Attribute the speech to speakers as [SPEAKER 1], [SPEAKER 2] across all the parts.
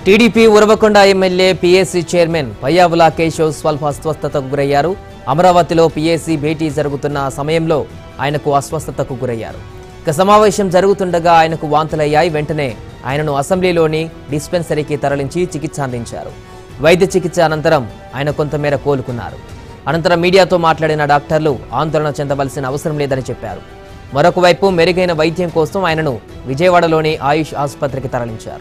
[SPEAKER 1] TDP Uravakonda MLA PAC chairman Payyavula Keshav స్వల్ప అస్వస్థతకు గురయ్యారు అమరావతిలో పీఏసీ భేటీ జరుగుతున్న సమయంలో ఆయనకు అస్వస్థతకు గురయ్యారు ఇక సమావేశం జరుగుతుండగా ఆయనకు వాంతులయ్యాయి వెంటనే ఆయనను అసెంబ్లీలోని డిస్పెన్సరీకి తరలించి చికిత్స అందించారు వైద్య చికిత్స అనంతరం ఆయన కొంతమేర కోలుకున్నారు అనంతరం మీడియాతో మాట్లాడిన డాక్టర్లు ఆందోళన చెందవలసిన అవసరం లేదని చెప్పారు మరొక వైపు మెరుగైన వైద్యం కోసం ఆయనను విజయవాడలోని ఆయుష్ ఆసుపత్రికి తరలించారు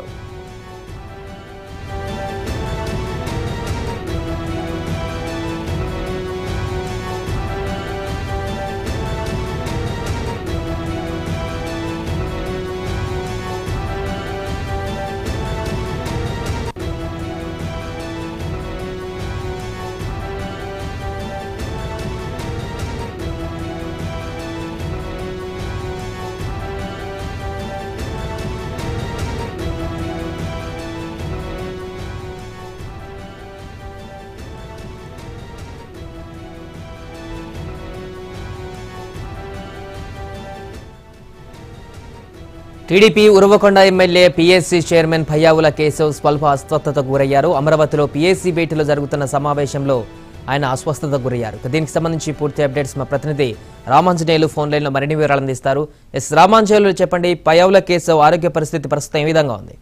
[SPEAKER 1] TDP Uravakonda MLA PSC chairman Bhayyavula Keshav స్వల్ప అస్వస్థతకు గురయ్యారు అమరావతిలో పీఎస్సీ భేటీలో జరుగుతున్న సమావేశంలో ఆయన అస్వస్థతకు గురయ్యారు ఇక దీనికి సంబంధించి పూర్తి అప్డేట్స్ మా ప్రతినిధి రామాంజనేయులు ఫోన్ లైన్లో మరిన్ని వివరాలు అందిస్తారు ఎస్ రామాంజనేయులు చెప్పండి పయ్యావుల కేశవ్ ఆరోగ్య పరిస్థితి ప్రస్తుతం ఏ విధంగా ఉంది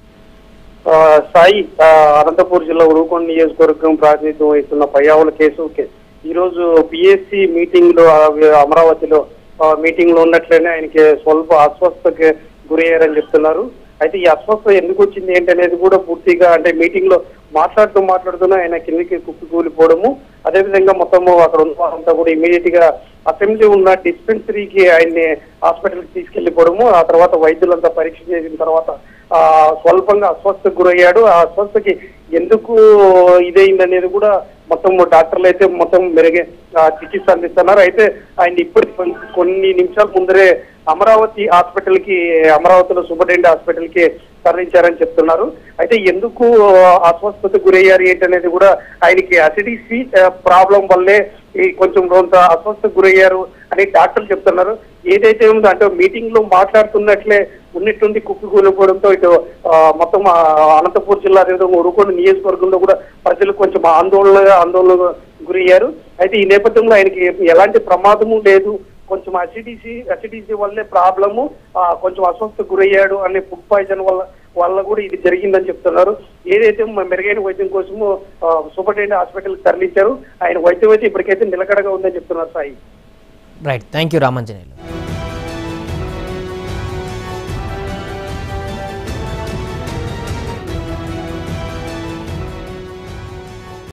[SPEAKER 2] ఆ, సాయి ఆ, అనంతపూర్ జిల్లా ఉరుకొండ నియోజకవర్గం ప్రాతినిధ్యం వహిస్తున్న పయ్యావుల కేసు కే- ఈ రోజు పిఎస్సి మీటింగ్ లో ఆ, అమరావతిలో ఆ, మీటింగ్ లో ఉన్నట్లనే ఆయనకి స్వల్ప అస్వస్థతకి గురయ్యారని చెప్తున్నారు అయితే ఈ అస్వస్థత ఎందుకు వచ్చింది ఏంటి అనేది కూడా పూర్తిగా అంటే మీటింగ్ లో మాట్లాడుతూ మాట్లాడుతూనే ఆయన కిందికి కుప్పి కూలిపోవడము అదేవిధంగా మొత్తము అక్కడ ఉన్న వాళ్ళంతా కూడా ఇమీడియట్ గా అసెంబ్లీ ఉన్న డిస్పెన్సరీకి ఆయన్ని హాస్పిటల్కి తీసుకెళ్లిపోవడము ఆ తర్వాత వైద్యులంతా పరీక్ష చేసిన తర్వాత ఆ స్వల్పంగా అస్వస్థకు గురయ్యాడు ఆ అస్వస్థకి ఎందుకు ఇదైంది అనేది కూడా మొత్తం డాక్టర్లు అయితే మొత్తం మెరుగే ఆ, చికిత్స అందిస్తున్నారు అయితే ఆయన ఇప్పుడు కొన్ని నిమిషాల ముందరే అమరావతి హాస్పిటల్ కి అమరావతిలో సూపరింటెండెంట్ హాస్పిటల్ కి తరలించారని చెప్తున్నారు అయితే ఎందుకు అస్వస్థత గురయ్యారు ఏంటనేది కూడా ఆయనకి అసిడిసి ప్రాబ్లం వల్లే ఈ కొంచెం కొంత అస్వస్థత గురయ్యారు అని డాక్టర్లు చెప్తున్నారు ఏదైతే ఉందో అంటే మీటింగ్ లో మాట్లాడుతున్నట్లే ఉన్నట్టుండి కుప్పి కూలిపోవడంతో ఇటు ఆ, మొత్తం ఆ, అనంతపూర్ జిల్లా అదేవిధంగా ఉరుకొండ నియోజకవర్గంలో కూడా ప్రజలు కొంచెం ఆందోళన ఆందోళన గురయ్యారు అయితే ఈ నేపథ్యంలో ఆయనకి ఎలాంటి ప్రమాదము లేదు కొంచెం అసిడిసి అసిడిసి వల్లే ప్రాబ్లము ఆ, కొంచెం అస్వస్థ గురయ్యాడు అనే ఫుడ్ పాయిజన్ వల్ల వల్ల కూడా ఇది జరిగిందని చెప్తున్నారు ఏదైతే మ- మెరుగైన వైద్యం కోసము ఆ, సూపరింటెండెంట్ హాస్పిటల్కి తరలించారు ఆయన వైద్యం అయితే ఇప్పటికైతే నిలకడగా ఉందని చెప్తున్నారు Sai
[SPEAKER 1] right thank you Ramanjaneyulu